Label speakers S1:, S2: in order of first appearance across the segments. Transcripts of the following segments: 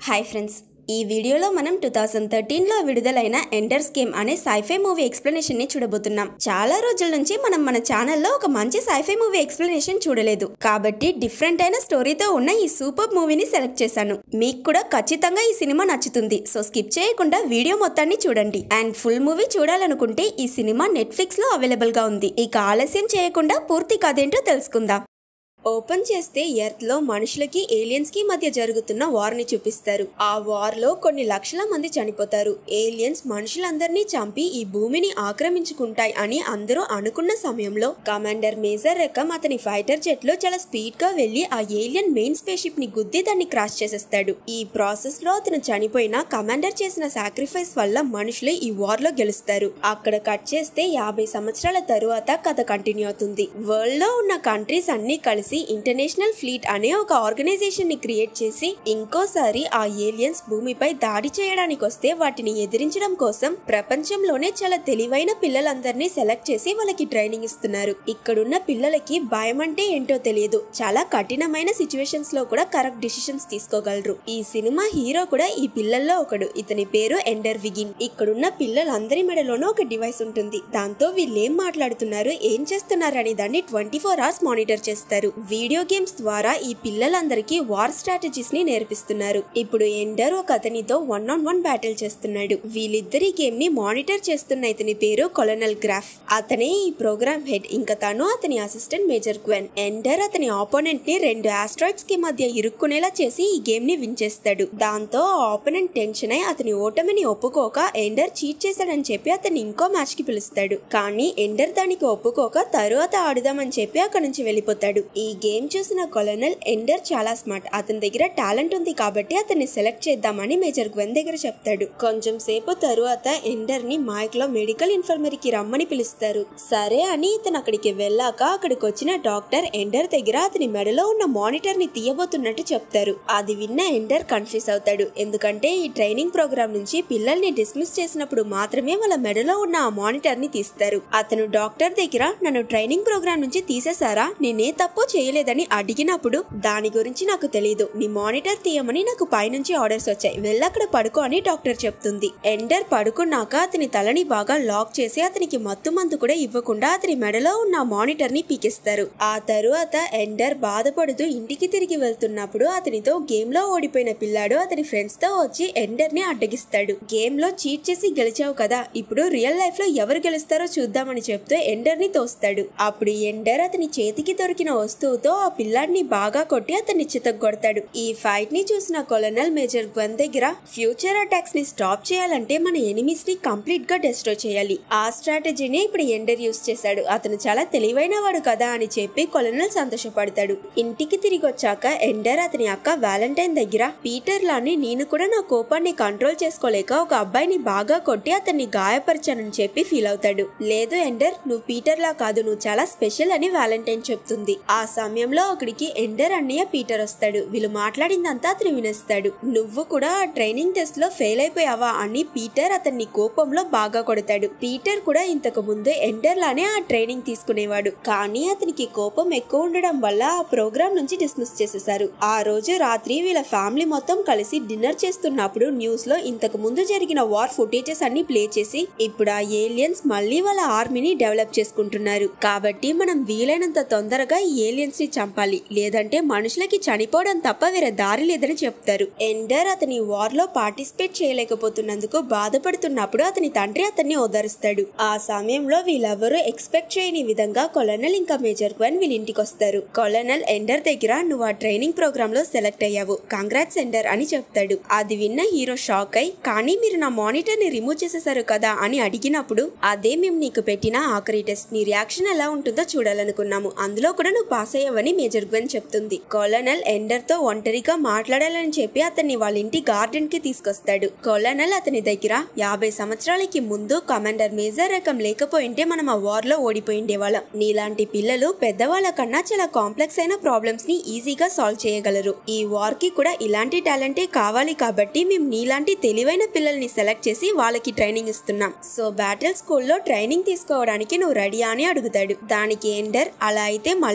S1: hi friends ఈ వీడియోలో మనం టూ థౌజండ్ థర్టీన్లో విడుదలైన ఎండర్స్ గేమ్ అనే సైఫై మూవీ ఎక్స్ప్లెనేషన్ ని చూడబోతున్నాం చాలా రోజుల నుంచి మనం మన ఛానల్లో ఒక మంచి సైఫై మూవీ ఎక్స్ప్లెనేషన్ చూడలేదు కాబట్టి డిఫరెంట్ అయిన స్టోరీతో ఉన్న ఈ సూపర్ మూవీని సెలెక్ట్ చేశాను మీకు కూడా ఖచ్చితంగా ఈ సినిమా నచ్చుతుంది సో స్కిప్ చేయకుండా వీడియో మొత్తాన్ని చూడండి అండ్ ఫుల్ మూవీ చూడాలనుకుంటే ఈ సినిమా నెట్ఫ్లిక్స్ లో అవైలబుల్ గా ఉంది ఇక ఆలస్యం చేయకుండా పూర్తి కథేంటో తెలుసుకుందాం ఓపెన్ చేస్తే ఎర్త్ లో మనుషులకి ఏలియన్స్ కి మధ్య జరుగుతున్న వార్ ని చూపిస్తారు ఆ వార్ లో కొన్ని లక్షల మంది చనిపోతారు ఏలియన్స్ మనుషులందరినీ చంపి ఈ భూమిని ఆక్రమించుకుంటాయి అని అందరూ అనుకున్న సమయంలో కమాండర్ మేజర్ రకం అతని ఫైటర్ జెట్ లో చాలా స్పీడ్ గా వెళ్లి ఆ ఏలియన్ మెయిన్ స్పేస్ షిప్ ని గుద్ది దాన్ని క్రాస్ చేసేస్తాడు ఈ ప్రాసెస్ లో అతను చనిపోయిన కమాండర్ చేసిన సాక్రిఫైస్ వల్ల మనుషులు ఈ వార్ లో గెలుస్తారు అక్కడ కట్ చేస్తే యాభై సంవత్సరాల తరువాత కథ కంటిన్యూ అవుతుంది వరల్డ్ లో ఉన్న కంట్రీస్ అన్ని కలిసి ఇంటర్నేషనల్ ఫ్లీట్ అనే ఒక ఆర్గనైజేషన్ ని క్రియేట్ చేసి ఇంకోసారి ఆ ఏలియన్స్ భూమిపై దాడి చేయడానికి వస్తే వాటిని ఎదిరించడం కోసం ప్రపంచంలోనే చాలా తెలివైన పిల్లలందరినీ సెలెక్ట్ చేసి వాళ్ళకి ట్రైనింగ్ ఇస్తున్నారు ఇక్కడున్న పిల్లలకి భయం అంటే ఏంటో తెలియదు చాలా కఠినమైన సిచ్యువేషన్స్ లో కూడా కరెక్ట్ డిసిషన్స్ తీసుకోగలరు ఈ సినిమా హీరో కూడా ఈ పిల్లల్లో ఒకడు ఇతని పేరు ఎండర్ విగిన్ ఇక్కడున్న పిల్లలందరి మెడలోనూ ఒక డివైస్ ఉంటుంది దాంతో వీళ్ళు ఏం మాట్లాడుతున్నారు ఏం చేస్తున్నారు అనే దాన్ని ట్వంటీ ఫోర్ అవర్స్ మానిటర్ చేస్తారు వీడియో గేమ్స్ ద్వారా ఈ పిల్లలందరికీ వార్ స్ట్రాటజీస్ ని నేర్పిస్తున్నారు ఇప్పుడు ఎండర్ ఒక అతనితో వన్ ఆన్ వన్ బ్యాటిల్ చేస్తున్నాడు వీళ్ళిద్దరి గేమ్ ని మానిటర్ చేస్తున్న ఇతని పేరు కొలనల్ గ్రాఫ్ అతనే ఈ ప్రోగ్రామ్ హెడ్ ఇంకా తను అతని అసిస్టెంట్ మేజర్ క్వెన్ ఎండర్ అతని ఆపోనెంట్ ని రెండు ఆస్ట్రాయిడ్స్ కి మధ్య ఇరుక్కునేలా చేసి ఈ గేమ్ ని విన్ చేస్తాడు దాంతో ఆ ఆపోనెంట్ టెన్షన్ అయి అతని ఓటమిని ఒప్పుకోక ఎండర్ చీట్ చేశాడని చెప్పి అతన్ని ఇంకో మ్యాచ్ కి పిలుస్తాడు కానీ ఎండర్ దానికి ఒప్పుకోక తరువాత ఆడుదామని చెప్పి అక్కడి నుంచి వెళ్ళిపోతాడు ఈ గేమ్ చూసిన కొలనల్ ఎండర్ చాలా స్మార్ట్ అతని దగ్గర టాలెంట్ ఉంది కాబట్టి అతన్ని సెలెక్ట్ చేద్దామని మేజర్ గ్వెన్ దగ్గర చెప్తాడు కొంచెం సేపు తరువాత ఎండర్ ని మైక్ లో మెడికల్ ఇన్ఫర్మరీకి రమ్మని పిలుస్తారు సరే అని ఇతను అక్కడికి వెళ్ళాక అక్కడికి వచ్చిన డాక్టర్ ఎండర్ దగ్గర అతని మెడలో ఉన్న మానిటర్ ని తీయబోతున్నట్టు చెప్తారు అది విన్న ఎండర్ కన్ఫ్యూజ్ అవుతాడు ఎందుకంటే ఈ ట్రైనింగ్ ప్రోగ్రామ్ నుంచి పిల్లల్ని డిస్మిస్ చేసినప్పుడు మాత్రమే వాళ్ళ మెడలో ఉన్న ఆ మానిటర్ ని తీస్తారు అతను డాక్టర్ దగ్గర నన్ను ట్రైనింగ్ ప్రోగ్రామ్ నుంచి తీసేశారా నేనే తప్పు చేయలేదని అడిగినప్పుడు దాని గురించి నాకు తెలియదు నీ మానిటర్ తీయమని నాకు పైనుంచి ఆర్డర్స్ వచ్చాయి వెళ్ళక్కడ పడుకో అని డాక్టర్ చెప్తుంది ఎండర్ పడుకున్నాక అతని తలని బాగా లాక్ చేసి అతనికి మత్తు మందు కూడా ఇవ్వకుండా అతని మెడలో ఉన్న మానిటర్ ని పీకిస్తారు ఆ తరువాత ఎండర్ బాధపడుతూ ఇంటికి తిరిగి వెళ్తున్నప్పుడు అతనితో గేమ్ లో ఓడిపోయిన పిల్లాడు అతని ఫ్రెండ్స్ తో వచ్చి ఎండర్ ని అడ్డగిస్తాడు గేమ్ లో చీట్ చేసి గెలిచావు కదా ఇప్పుడు రియల్ లైఫ్ లో ఎవరు గెలుస్తారో చూద్దామని చెప్తూ ఎండర్ ని తోస్తాడు అప్పుడు ఎండర్ అతని చేతికి దొరికిన వస్తువుతో ఆ పిల్లాడిని బాగా కొట్టి అతన్ని చితగొడతాడు ఈ ఫైట్ ని చూసిన కొలనల్ మేజర్ గ్వన్ దగ్గర ఫ్యూచర్ అటాక్స్ ని స్టాప్ చేయాలంటే మన ఎనిమీస్ ని కంప్లీట్ గా డెస్ట్రాయ్ చేయాలి ఆ స్ట్రాటజీని ఇప్పుడు ఎండర్ యూస్ చేశాడు అతను చాలా తెలివైన వాడు కదా అని చెప్పి కొలనల్ సంతోషపడతాడు ఇంటికి తిరిగి వచ్చాక ఎండర్ అతని అక్క వ్యాలంటైన్ దగ్గర పీటర్ లాని నేను కూడా నా కోపాన్ని కంట్రోల్ చేసుకోలేక ఒక అబ్బాయిని బాగా కొట్టి అతన్ని గాయపరిచానని చెప్పి ఫీల్ అవుతాడు లేదు ఎండర్ నువ్వు పీటర్ లా కాదు నువ్వు చాలా స్పెషల్ అని వ్యాలంటైన్ చెప్తుంది ఆ సమయంలో అక్కడికి ఎండర్ అన్నయ్య పీటర్ వస్తాడు వీళ్ళు మాట్లాడిందంతా అతను వినేస్తాడు నువ్వు కూడా ఆ ట్రైనింగ్ టెస్ట్ లో ఫెయిల్ అయిపోయావా అని పీటర్ అతన్ని కోపంలో బాగా కొడతాడు పీటర్ కూడా ఇంతకు ముందు ఎండర్ లానే ఆ ట్రైనింగ్ తీసుకునేవాడు కానీ అతనికి కోపం ఎక్కువ ఉండడం వల్ల ఆ ప్రోగ్రామ్ నుంచి డిస్మిస్ చేసేశారు ఆ రోజు రాత్రి వీళ్ళ ఫ్యామిలీ మొత్తం కలిసి డిన్నర్ చేస్తున్నప్పుడు న్యూస్ లో ఇంతకు ముందు జరిగిన వార్ ఫుటేజెస్ అన్ని ప్లే చేసి ఇప్పుడు ఆ ఏలియన్స్ మళ్ళీ వాళ్ళ ఆర్మీని డెవలప్ చేసుకుంటున్నారు కాబట్టి మనం వీలైనంత తొందరగా ఈ ఏలియన్స్ ని చంపాలి లేదంటే మనుషులకి చనిపోవడం తప్ప వేరే దారి లేదని చెప్తారు ఎండర్ అతని వార్ లో పార్టిసిపేట్ చేయలేకపోతున్నందుకు బాధపడుతున్నప్పుడు అతని తండ్రి అతన్ని ఓదారుస్తాడు ఆ సమయంలో వీళ్ళెవరూ ఎక్స్పెక్ట్ చేయని విధంగా కొలనల్ ఇంకా మేజర్ క్వన్ వీళ్ళ ఇంటికి వస్తారు కొలనల్ ఎండర్ దగ్గర నువ్వు ఆ ట్రైనింగ్ ప్రోగ్రామ్ లో సెలెక్ట్ అయ్యావు కాంగ్రాట్స్ ఎండర్ అని చెప్తాడు అది విన్న హీరో షాక్ అయి కానీ మీరు నా మానిటర్ ని రిమూవ్ చేసేసారు కదా అని అడిగినప్పుడు అదే మేము నీకు పెట్టిన ఆఖరి టెస్ట్ నీ రియాక్షన్ ఎలా ఉంటుందో చూడాలనుకున్నాము అందులో కూడా నువ్వు పాస్ అయ్యావని మేజర్ గ్వెన్ చెప్తుంది కొలనల్ ఎండర్ తో ఒంటరిగా మాట్లాడాలని చెప్పి అతన్ని వాళ్ళ ఇంటి గార్డెన్ కి తీసుకొస్తాడు కొలనల్ అతని దగ్గర యాభై సంవత్సరాలకి ముందు కమాండర్ మేజర్ రకం లేకపోయింటే మనం ఆ వార్ లో ఓడిపోయిండే వాళ్ళం నీలాంటి పిల్లలు పెద్దవాళ్ళ కన్నా చాలా కాంప్లెక్స్ అయిన ప్రాబ్లమ్స్ ని ఈజీగా సాల్వ్ చేయగలరు ఈ వార్ కి కూడా ఇలాంటి టాలెంటే కావాలి కాబట్టి మేము నీలాంటి తెలివైన పిల్లల్ని సెలెక్ట్ చేసి వాళ్ళకి ట్రైనింగ్ ఇస్తున్నాం సో బ్యాటిల్ స్కూల్లో ట్రైనింగ్ తీసుకోవడానికి నువ్వు రెడీ అని అడుగుతాడు దానికి ఎండర్ అలా అయితే మళ్ళీ మీరు నా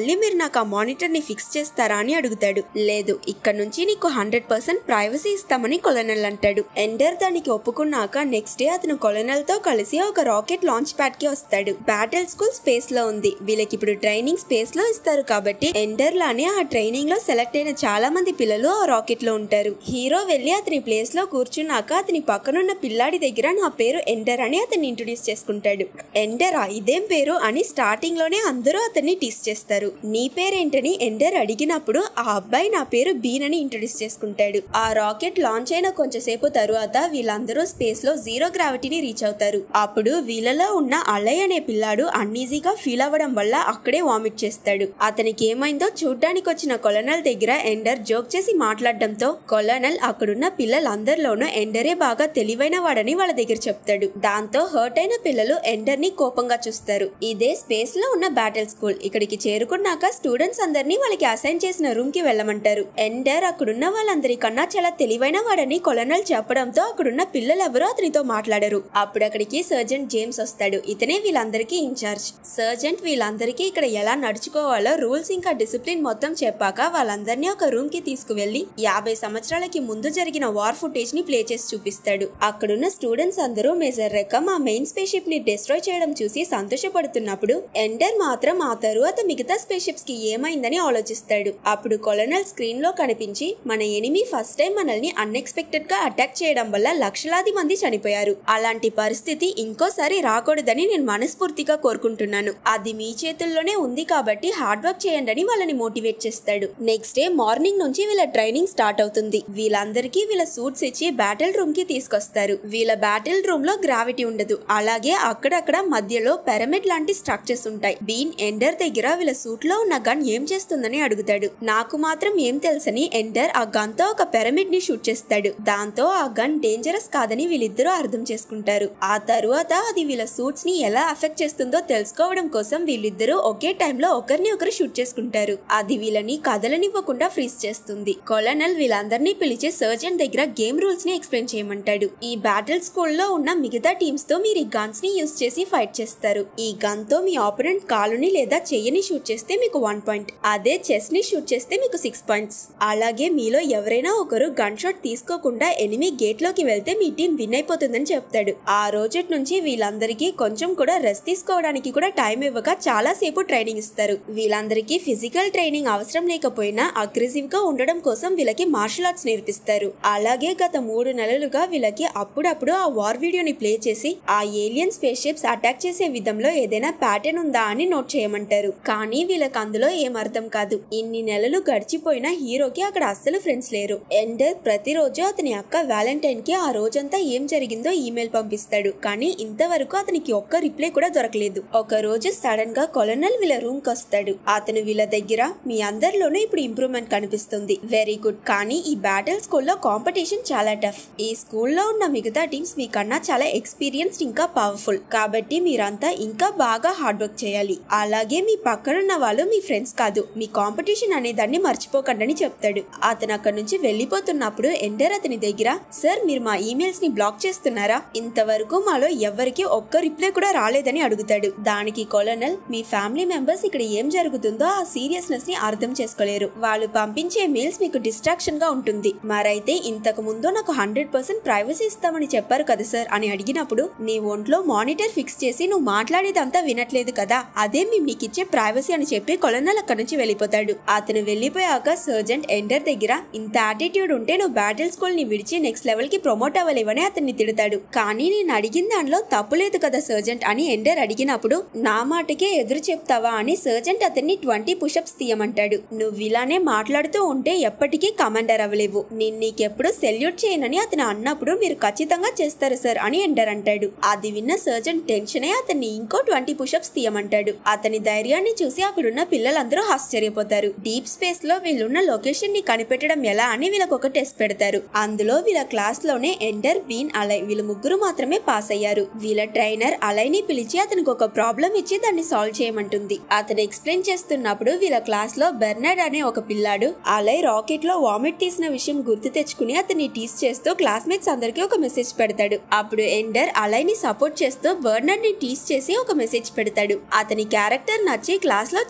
S1: నాకు ఆ మానిటర్ ని ఫిక్స్ చేస్తారా అని అడుగుతాడు లేదు ఇక్కడ నుంచి నీకు హండ్రెడ్ పర్సెంట్ ప్రైవసీ ఇస్తామని కొలనల్ అంటాడు ఎండర్ దానికి ఒప్పుకున్నాక నెక్స్ట్ డే అతను కొలనల్ తో కలిసి ఒక రాకెట్ లాంచ్ ప్యాడ్ కి వస్తాడు బ్యాటిల్ స్కూల్ స్పేస్ లో ఉంది వీళ్ళకి ఇప్పుడు ట్రైనింగ్ స్పేస్ లో ఇస్తారు కాబట్టి ఎండర్ లానే ఆ ట్రైనింగ్ లో సెలెక్ట్ అయిన చాలా మంది పిల్లలు ఆ రాకెట్ లో ఉంటారు హీరో వెళ్లి అతని ప్లేస్ లో కూర్చున్నాక అతని పక్కనున్న పిల్లాడి దగ్గర నా పేరు ఎండర్ అని అతన్ని ఇంట్రొడ్యూస్ చేసుకుంటాడు ఎండరా ఇదేం పేరు అని స్టార్టింగ్ లోనే అందరూ అతన్ని టీస్ చేస్తారు నీ పేరేంటని ఎండర్ అడిగినప్పుడు ఆ అబ్బాయి నా పేరు బీన్ అని ఇంట్రొడ్యూస్ చేసుకుంటాడు ఆ రాకెట్ లాంచ్ అయిన కొంచెంసేపు తరువాత వీళ్ళందరూ స్పేస్ లో జీరో గ్రావిటీని రీచ్ అవుతారు అప్పుడు వీళ్ళలో ఉన్న అలయ్ అనే పిల్లాడు అన్ఈజీగా ఫీల్ అవ్వడం వల్ల అక్కడే వామిట్ చేస్తాడు అతనికి ఏమైందో చూడ్డానికి వచ్చిన కొలనల్ దగ్గర ఎండర్ జోక్ చేసి మాట్లాడడంతో కొలనల్ అక్కడున్న పిల్లలందరిలోనూ ఎండరే బాగా తెలివైన వాడని వాళ్ళ దగ్గర చెప్తాడు దాంతో హర్ట్ అయిన పిల్లలు ఎండర్ ని కోపంగా చూస్తారు ఇదే స్పేస్ లో ఉన్న బ్యాటిల్ స్కూల్ ఇక్కడికి చేరుకున్నాక స్టూడెంట్స్ అందరినీ వాళ్ళకి అసైన్ చేసిన రూమ్ కి వెళ్ళమంటారు ఎండర్ అక్కడున్న వాళ్ళందరికన్నా చాలా తెలివైన వాడని కొలనల్ చెప్పడంతో అక్కడున్న పిల్లలెవరూ అతనితో మాట్లాడరు అప్పుడు అక్కడికి సర్జెంట్ జేమ్స్ వస్తాడు ఇతనే వీళ్ళందరికీ ఇన్ఛార్జ్ సర్జెంట్ వీళ్ళందరికీ ఇక్కడ ఎలా నడుచుకోవాలో రూల్స్ ఇంకా డిసిప్లిన్ మొత్తం చెప్పాక వాళ్ళందరినీ ఒక రూమ్ కి తీసుకువెళ్లి యాభై సంవత్సరాలకి ముందు జరిగిన వార్ ఫుటేజ్ ని ప్లే చేసి చూపిస్తాడు అక్కడున్న స్టూడెంట్స్ అందరూ మేజర్ రెక్కం ఆ మెయిన్ స్పేస్ షిప్ ని డిస్ట్రాయ్ చేయడం చూసి సంతోషపడుతున్నప్పుడు ఎండర్ మాత్రం ఆ తరువాత మిగతా స్పేస్ షిప్స్ కి ఏమైందని ఆలోచిస్తాడు అప్పుడు కొలనల్ స్క్రీన్ లో కనిపించి మన ఎనిమి ఫస్ట్ టైం మనల్ని అన్ఎక్స్పెక్టెడ్ గా అటాక్ చేయడం వల్ల లక్షలాది మంది చనిపోయారు అలాంటి పరిస్థితి ఇంకోసారి రాకూడదని నేను మనస్ఫూర్తిగా కోరుకుంటున్నాను అది మీ చేతుల్లోనే ఉంది కాబట్టి హార్డ్ వర్క్ చేయండి అని వాళ్ళని మోటివేట్ చేస్తాడు నెక్స్ట్ డే మార్నింగ్ నుంచి వీళ్ళ ట్రైనింగ్ స్టార్ట్ అవుతుంది వీళ్ళందరికీ వీళ్ళ సూట్స్ ఇచ్చి బ్యాటిల్ రూమ్ కి తీసుకొస్తారు వీళ్ళ బ్యాటిల్ రూమ్ లో గ్రావిటీ ఉండదు అలాగే అక్కడక్కడ మధ్యలో పిరమిడ్ లాంటి స్ట్రక్చర్స్ ఉంటాయి బీన్ ఎండర్ దగ్గర వీళ్ళ సూట్ లో ఉన్న గన్ ఏం చేస్తుందని అడుగుతాడు నాకు మాత్రం ఏం తెలుసని ఎండర్ ఆ గన్ తో ఒక పిరమిడ్ ని షూట్ చేస్తాడు దాంతో ఆ గన్ డేంజరస్ కాదని వీళ్ళిద్దరూ అర్థం చేసుకుంటారు ఆ తరువాత అది వీళ్ళ సూట్స్ ని ఎలా అఫెక్ట్ చేస్తుందో తెలుసుకోవడం కోసం వీళ్ళిద్దరూ ఒకే టైంలో ఒకరిని ఒకరు షూట్ చేసుకుంటారు అది వీళ్ళని కదలనివ్వకుండా ఫ్రీజ్ చేస్తుంది కొలనల్ వీళ్ళందరినీ పిలిచి సర్జన్ దగ్గర గేమ్ రూల్స్ ని ఎక్స్ప్లెయిన్ చేయమంటాడు ఈ బ్యాటిల్ స్కూల్లో ఉన్న మిగతా టీమ్స్ తో మీరు ఈ గన్స్ ని యూస్ చేసి ఫైట్ చేస్తారు ఈ గన్ తో మీ ఆపోనెంట్ కాలుని లేదా చెయ్యని షూట్ చేస్తే మీకు వన్ పాయింట్ అదే చెస్ ని షూట్ చేస్తే మీకు సిక్స్ పాయింట్స్ అలాగే మీలో ఎవరైనా ఒకరు గన్ షాట్ తీసుకోకుండా ఎనిమి గేట్ లోకి వెళ్తే మీ టీం విన్ అయిపోతుందని చెప్తాడు ఆ రోజటి నుంచి వీళ్ళందరికీ కొంచెం కూడా రెస్ట్ తీసుకోవడానికి కూడా టైం ఇవ్వక చాలా సేపు ట్రైనింగ్ ఇస్తారు వీళ్ళందరికీ ఫిజికల్ ట్రైనింగ్ అవసరం లేకపోయినా అగ్రెసివ్ గా ఉండడం కోసం వీళ్ళకి మార్షల్ ఆర్ట్స్ నేర్పిస్తారు అలాగే గత మూడు నెలలుగా వీళ్ళకి అప్పుడప్పుడు ఆ వార్ వీడియోని ప్లే చేసి ఆ ఏలియన్ స్పేస్ షిప్స్ అటాక్ చేసే విధంలో ఏదైనా ప్యాటర్న్ ఉందా అని నోట్ చేయమంటారు కానీ వీళ్ళకి అందులో ఏం అర్థం కాదు ఇన్ని నెలలు గడిచిపోయినా హీరోకి అక్కడ అస్సలు ఫ్రెండ్స్ లేరు ఎండర్ ప్రతిరోజు అతని అక్క వ్యాలంటైన్ కి ఆ రోజంతా ఏం జరిగిందో ఈమెయిల్ పంపిస్తాడు కానీ ఇంతవరకు అతనికి ఒక్క రిప్లై కూడా దొరకలేదు ఒక రోజు సడన్ గా కొలనల్ వీళ్ళ రూమ్ కి వస్తాడు అతను వీళ్ళ దగ్గర మీ అందరిలోనూ ఇప్పుడు ఇంప్రూవ్మెంట్ కనిపిస్తుంది వెరీ గుడ్ కానీ ఈ బ్యాటిల్ స్కూల్లో కాంపిటీషన్ చాలా టఫ్ ఈ స్కూల్లో ఉన్న మిగతా టీమ్స్ మీకన్నా చాలా ఎక్స్పీరియన్స్డ్ ఇంకా పవర్ఫుల్ కాబట్టి మీరంతా ఇంకా బాగా హార్డ్ వర్క్ చేయాలి అలాగే మీ పక్కనున్న వాళ్ళు మీ ఫ్రెండ్స్ కాదు మీ కాంపిటీషన్ అనే దాన్ని మర్చిపోకండి అని చెప్తాడు అతను అక్కడ నుంచి వెళ్ళిపోతున్నప్పుడు ఎండర్ అతని దగ్గర సార్ మీరు మా ఈమెయిల్స్ ని బ్లాక్ చేస్తున్నారా ఇంతవరకు మాలో ఎవరికి ఒక్క రిప్లై కూడా రాలేదని అడుగుతాడు దానికి కొలనల్ మీ ఫ్యామిలీ మెంబర్స్ ఇక్కడ ఏం జరుగుతుందో ఆ సీరియస్నెస్ ని అర్థం చేసుకోలేరు వాళ్ళు పంపించే మెయిల్స్ మీకు డిస్ట్రాక్షన్ గా ఉంటుంది మరైతే ఇంతకు ముందు నాకు హండ్రెడ్ పర్సెంట్ ప్రైవసీ ఇస్తామని చెప్పారు కదా సార్ అని అడిగినప్పుడు నీ ఒంట్లో మానిటర్ ఫిక్స్ చేసి నువ్వు మాట్లాడేదంతా వినట్లేదు కదా అదే మేము నీకు ఇచ్చే ప్రైవసీ అని చెప్పి కొలనల్ అక్కడి నుంచి వెళ్ళిపోతాడు అతను వెళ్ళిపోయాక సర్జెంట్ ఎండర్ దగ్గర ఇంత యాటిట్యూడ్ ఉంటే నువ్వు బ్యాటిల్ స్కూల్ ని విడిచి నెక్స్ట్ లెవెల్ కి ప్రమోట్ అవ్వలేవని అతన్ని తిడతాడు కానీ నేను అడిగిన దానిలో తప్పు లేదు కదా సర్జెంట్ అని ఎండర్ అడిగినప్పుడు నా మాటకే ఎదురు చెప్తావా అని సర్జెంట్ అతన్ని ట్వంటీ పుషప్స్ తీయమంటాడు నువ్వు ఇలానే మాట్లాడుతూ ఉంటే ఎప్పటికీ కమాండర్ అవ్వలేవు నేను నీకెప్పుడు సెల్యూట్ చేయనని అతను అన్నప్పుడు మీరు ఖచ్చితంగా చేస్తారు సార్ అని ఎండర్ అంటాడు అది విన్న సర్జెంట్ టెన్షన్ అయి అతన్ని ఇంకో ట్వంటీ పుషప్స్ తీయమంటాడు అతని ధైర్యాన్ని చూసి అక్కడున్న పిల్లలందరూ ఆశ్చర్యపోతారు డీప్ స్పేస్ లో వీళ్ళున్న లొకేషన్ ని కనిపెట్టడం ఎలా అని వీళ్ళకి ఒక టెస్ట్ పెడతారు అందులో వీళ్ళ క్లాస్ లోనే ఎండర్ బీన్ అలై వీళ్ళు ముగ్గురు మాత్రమే పాస్ అయ్యారు వీళ్ళ ట్రైనర్ అలైని పిలిచి అతనికి ఒక ప్రాబ్లం ఇచ్చి దాన్ని సాల్వ్ చేయమంటుంది అతను ఎక్స్ప్లెయిన్ చేస్తున్నప్పుడు వీళ్ళ క్లాస్ లో బెర్నాడ్ అనే ఒక పిల్లాడు అలై రాకెట్ లో వామిట్ తీసిన విషయం గుర్తు తెచ్చుకుని అతన్ని టీస్ చేస్తూ క్లాస్మేట్స్ అందరికీ ఒక మెసేజ్ పెడతాడు అప్పుడు ఎండర్ అలైని సపోర్ట్ చేస్తూ బర్నర్డ్ ని టీస్ చేసి ఒక మెసేజ్ పెడతాడు అతని క్యారెక్టర్ నచ్చి క్లాస్ లో చాలా మంది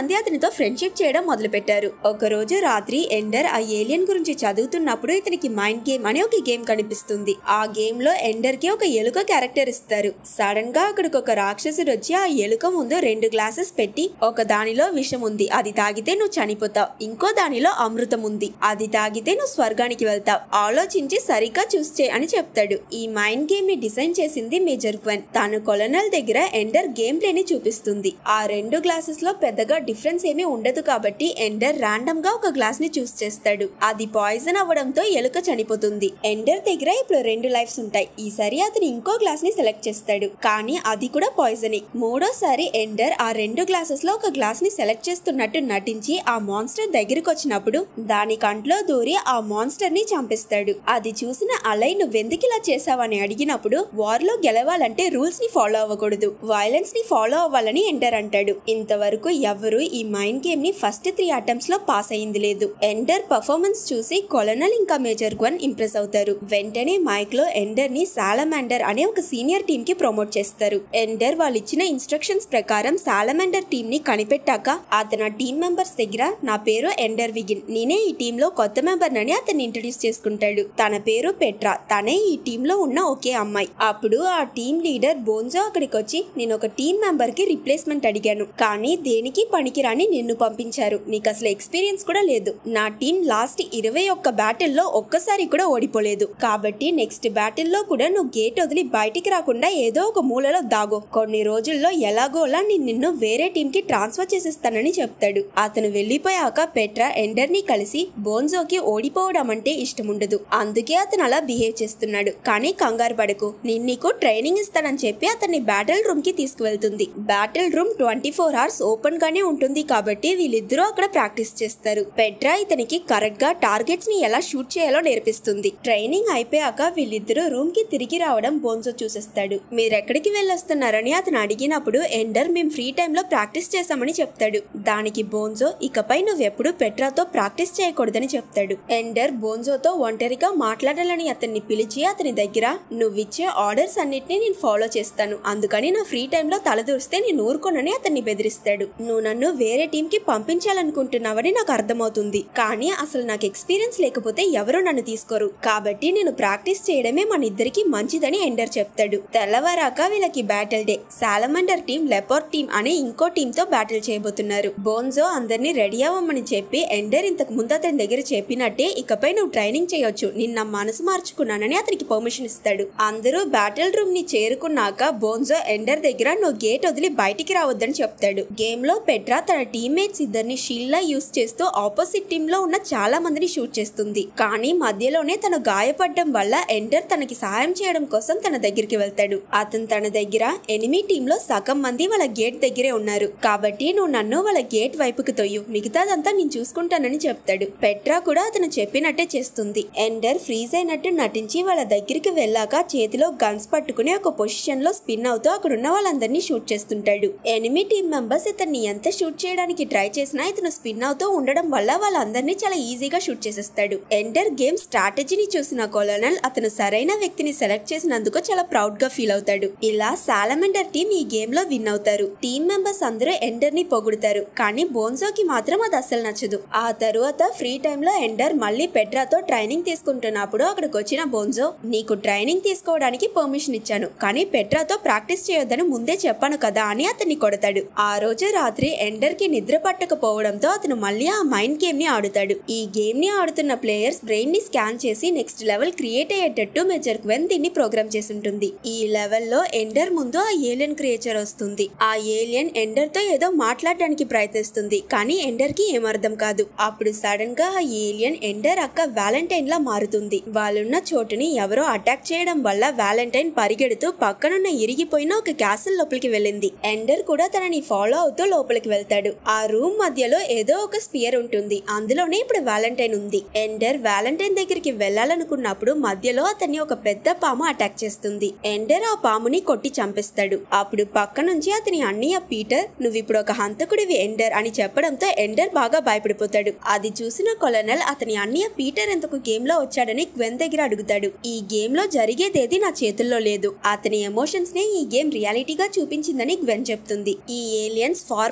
S1: మంది అతనితో ఫ్రెండ్షిప్ చేయడం మొదలుపెట్టారు ఒక రోజు రాత్రి ఎండర్ ఆ ఏలియన్ గురించి చదువుతున్నప్పుడు ఇతనికి మైండ్ గేమ్ అనే ఒక గేమ్ కనిపిస్తుంది ఆ గేమ్ లో ఎండర్ కి ఒక ఎలుక క్యారెక్టర్ ఇస్తారు సడన్ గా అక్కడికి ఒక రాక్షసుడు వచ్చి ఆ ఎలుక ముందు రెండు గ్లాసెస్ పెట్టి ఒక దానిలో విషం ఉంది అది తాగితే నువ్వు చనిపోతావు ఇంకో దానిలో అమృతం ఉంది అది తాగితే నువ్వు స్వర్గానికి వెళ్తావు ఆలోచించి సరిగ్గా చూస్ చేయి అని చెప్తాడు ఈ మైండ్ గేమ్ ని డిజైన్ చేసింది మేజర్ క్వెన్ తాను కొలనల్ దగ్గర ఎండర్ గేమ్ ప్లే ని చూపిస్తుంది ఆ రెండు గ్లాసెస్ లో పెద్దగా డిఫరెన్స్ ఏమీ ఉండదు కాబట్టి ఎండర్ రాండమ్ గా ఒక గ్లాస్ ని చూస్ చేస్తాడు అది పాయిజన్ అవ్వడంతో ఎలుక చనిపోతుంది ఎండర్ దగ్గర ఇప్పుడు రెండు లైఫ్స్ ఉంటాయి ఈసారి అతను ఇంకో గ్లాస్ ని సెలెక్ట్ చేస్తాడు కానీ అది కూడా పాయిజనే మూడోసారి ఎండర్ ఆ రెండు గ్లాసెస్ లో ఒక గ్లాస్ ని సెలెక్ట్ చేస్తున్నట్టు నటించి ఆ మాన్స్టర్ దగ్గరికి వచ్చినప్పుడు దాని కంట్లో దూరి ఆ మాన్స్టర్ ని చంపేస్తాడు అది చూసిన అలై నువ్వెందుకు ఇలా చేసావని అడిగినప్పుడు వార్ లో గెలవాలంటే రూల్స్ ని ఫాలో అవ్వకూడదు వైలెన్స్ ని ఫాలో అవ్వాలని ఎండర్ అంటాడు ఇంతవరకు ఎవరు ఈ మైండ్ గేమ్ ని ఫస్ట్ త్రీ అటెంప్ట్స్ లో పాస్ అయింది లేదు ఎండర్ పర్ఫార్మెన్స్ చూసి కొలనల్ ఇంకా మేజర్ గన్ ఇంప్రెస్ అవుతారు వెంటనే మైక్ లో ఎండర్ ని సాలమాండర్ అనే ఒక సీనియర్ టీమ్ కి ప్రమోట్ చేస్తారు ఎండర్ వాళ్ళు ఇచ్చిన ఇన్స్ట్రక్షన్స్ ప్రకారం సాలమాండర్ టీమ్ ని కనిపెట్టాక అతను ఆ టీం మెంబర్స్ దగ్గర నా పేరు ఎండర్ విగిన్ నేనే ఈ టీమ్ లో కొత్త మెంబర్ నని అతన్ని ఇంట్రడ్యూస్ చేసుకుంటాడు తన పేరు పెట్రా తనే ఈ టీమ్ లో ఉన్న ఒకే అమ్మాయి అప్పుడు ఆ టీం లీడర్ బోన్జో అక్కడికి వచ్చి నేను ఒక టీం మెంబర్ కి రిప్లేస్మెంట్ అడిగాను కానీ దేనికి పనికిరాని నిన్ను పంపించారు నీకు అసలు ఎక్స్పీరియన్స్ కూడా లేదు నా టీం లాస్ట్ ఇరవై ఒక్క బ్యాటిల్లో ఒక్కసారి కూడా ఓడిపోలేదు కాబట్టి నెక్స్ట్ బ్యాటిల్లో కూడా నువ్వు గేట్ వదిలి బయటికి రాకుండా ఏదో ఒక మూలలో దాగో కొన్ని రోజుల్లో ఎలాగోలా నేను నిన్ను వేరే టీం కి ట్రాన్స్ఫర్ చేసేస్తానని చెప్తాడు అతను వెళ్ళిపోయాక పెట్రా ఎండర్ ని కలిసి బోన్జోకి ఓడిపోవడం అంటే ఇష్టం ఉండదు అందుకే అతను అలా బిహేవ్ చేస్తున్నాడు కానీ కంగారు పడకు నేను నీకు ట్రైనింగ్ ఇస్తానని చెప్పి అతన్ని బ్యాటిల్ రూమ్ కి తీసుకువెళ్తుంది battle room twenty four hours open గానే ఉంటుంది కాబట్టి వీళ్ళిద్దరూ అక్కడ ప్రాక్టీస్ చేస్తారు పెట్రా ఇతనికి కరెక్ట్ గా టార్గెట్స్ ని ఎలా షూట్ చేయాలో నేర్పిస్తుంది ట్రైనింగ్ అయిపోయాక వీళ్ళిద్దరూ రూమ్ కి తిరిగి రావడం బోన్జో చూసేస్తాడు మీరెక్కడికి వెళ్ళొస్తున్నారని అతను అడిగినప్పుడు ఎండర్ మేము ఫ్రీ టైంలో ప్రాక్టీస్ చేశామని చెప్తాడు దానికి బోన్జో ఇకపై నువ్వెప్పుడు పెట్రాతో ప్రాక్టీస్ చేయకూడదని చెప్తాడు ఎండర్ బోన్జోతో ఒంటరిగా మాట్లాడాలని అతన్ని పిలిచి అతని దగ్గర నువ్విచ్చే ఆర్డర్స్ అన్నిటిని నేను ఫాలో చేస్తాను అందుకని నా ఫ్రీ టైంలో తలదూరిస్తే నేను ఊరుకోనని అతన్ని బెదిరిస్తాడు నువ్వు నన్ను వేరే టీం కి పంపించాలనుకుంటున్నావని నాకు అర్థమవుతుంది కానీ అసలు నాకు ఎక్స్పీరియన్స్ లేకపోతే ఎవరు నన్ను తీసుకోరు కాబట్టి నేను ప్రాక్టీస్ చేయడమే మన ఇద్దరికి మంచిదని ఎండర్ చెప్తాడు తెల్లవారాక వీళ్ళకి battle day Salamander team leopard team అనే ఇంకో టీం తో బ్యాటిల్ చేయబోతున్నారు బోన్జో అందరినీ రెడీ అవ్వమని చెప్పి ఎండర్ ఇంతకు ముందు అతని దగ్గర చెప్పినట్టే ఇకపై నువ్వు ట్రైనింగ్ చేయొచ్చు నిన్న మనసు మార్చుకున్నానని అతనికి పర్మిషన్ ఇస్తాడు అందరూ బ్యాటిల్ రూమ్ ని చేరుకున్నాక బోన్జో ఎండర్ దగ్గర నువ్వు గేట్ వదిలి బయటికి రావద్దని చెప్తాడు గేమ్ లో పెట్రా తన టీమ్మేట్స్ ఇద్దరిని షీల్డ్ లా యూస్ చేస్తూ ఆపోజిట్ టీమ్ లో ఉన్న చాలా మందిని షూట్ చేస్తుంది కానీ మధ్యలోనే తను గాయపడడం వల్ల ఎండర్ తనకి సహాయం చేయడం కోసం తన దగ్గరికి వెళ్తాడు అతను తన దగ్గర ఎనిమి టీమ్ లో సగం మంది వాళ్ళ గేట్ దగ్గరే ఉన్నారు కాబట్టి నువ్వు నన్ను వాళ్ళ గేట్ వైపుకి తొయ్యు మిగతాదంతా నేను చూసుకుంటానని చెప్తాడు పెట్రా కూడా అతను చెప్పినట్టే చేస్తుంది ఎండర్ ఫ్రీజ్ అయినట్టు నటించి వాళ్ళ దగ్గరికి వెళ్ళాక చేతిలో గన్స్ పట్టుకుని ఒక పొజిషన్ లో స్పిన్ అవుతూ అక్కడ ఉన్న వాళ్ళందరినీ షూట్ చేస్తుంటాడు ఎనిమి టీం మెంబర్స్ ఇతన్ని ఎంత షూట్ చేయడానికి ట్రై చేసినా ఇతను స్పిన్ అవుతూ ఉండడం వల్ల వాళ్ళందరినీ చాలా ఈజీగా షూట్ చేసేస్తాడు ఎండర్ గేమ్ స్ట్రాటజీని చూసిన కొలనల్ అతను సరైన వ్యక్తిని సెలెక్ట్ చేసినందుకు చాలా ప్రౌడ్ గా ఫీల్ అవుతాడు ఇలా సాలమెండర్ టీం ఈ గేమ్ లో విన్ అవుతారు టీం మెంబర్స్ అందరూ ఎండర్ ని పొగుడుతారు కానీ బోన్జోకి మాత్రం అది అస్సలు నచ్చదు ఆ తరువాత ఫ్రీ టైమ్ లో ఎండర్ మళ్ళీ పెట్రాతో ట్రైనింగ్ తీసుకుంటున్నప్పుడు అక్కడికి వచ్చిన బోన్జో నీకు ట్రైనింగ్ తీసుకోవడానికి పర్మిషన్ ఇచ్చాను కానీ పెట్రాతో ప్రాక్టీస్ చేయొద్దని ముందే చెప్పాను కదా అని అతన్ని కొడతాడు ఆ రోజు రాత్రి ఎండర్ కి నిద్ర పట్టకపోవడంతో అతను మళ్ళీ ఆ మైండ్ గేమ్ ని ఆడుతాడు ఈ గేమ్ ని ఆడుతున్న ప్లేయర్స్ బ్రెయిన్ ని స్కాన్ చేసి నెక్స్ట్ లెవెల్ క్రియేట్ అయ్యేటట్టు మెజర్ క్వెన్ దీన్ని ప్రోగ్రామ్ చేసి ఉంటుంది ఈ లెవెల్ లో ఎండర్ ముందు ఆ ఏలియన్ క్రియేచర్ వస్తుంది ఆ ఏలియన్ ఎండర్ తో ఏదో మాట్లాడడానికి ప్రయత్నిస్తుంది కానీ ఎండర్ కి ఏమర్థం కాదు అప్పుడు సడన్ గా ఆ ఏలియన్ ఎండర్ అక్క వ్యాలంటైన్ లా మారుతుంది వాళ్ళున్న చోటుని ఎవరో అటాక్ చేయడం వల్ల వ్యాలంటైన్ పరిగెడుతూ పక్కనున్న ఇరిగిపోయిన ఒక క్యాసిల్ లోపలికి వెళ్ళింది ఎండర్ కూడా తనని ఫాలో అవుతూ లోపలికి వెళ్తాడు ఆ రూమ్ మధ్యలో ఏదో ఒక స్పియర్ ఉంటుంది అందులోనే ఇప్పుడు వ్యాలంటైన్ ఉంది ఎండర్ వ్యాలంటైన్ దగ్గరికి వెళ్ళాలనుకున్నప్పుడు మధ్యలో అతన్ని ఒక పెద్ద పాము అటాక్ చేస్తుంది ఎండర్ ఆ పాముని కొట్టి చంపేస్తాడు అప్పుడు పక్క నుంచి అతని అన్నయ్య పీటర్ నువ్వు ఇప్పుడు ఒక హంతకుడివి ఎండర్ అని చెప్పడంతో ఎండర్ బాగా భయపడిపోతాడు అది చూసిన కొలనల్ అతని అన్నయ్య పీటర్ ఎందుకు గేమ్ లో వచ్చాడని గ్వెన్ దగ్గర అడుగుతాడు ఈ గేమ్ లో జరిగేదేది నా చేతుల్లో లేదు అతని ఎమోషన్స్ నే ఈ గేమ్ రియాలిటీగా చూపించిందని గ్వెన్ చెప్తుంది ఈ ఏలియన్స్ ఫార్మిక్ అనే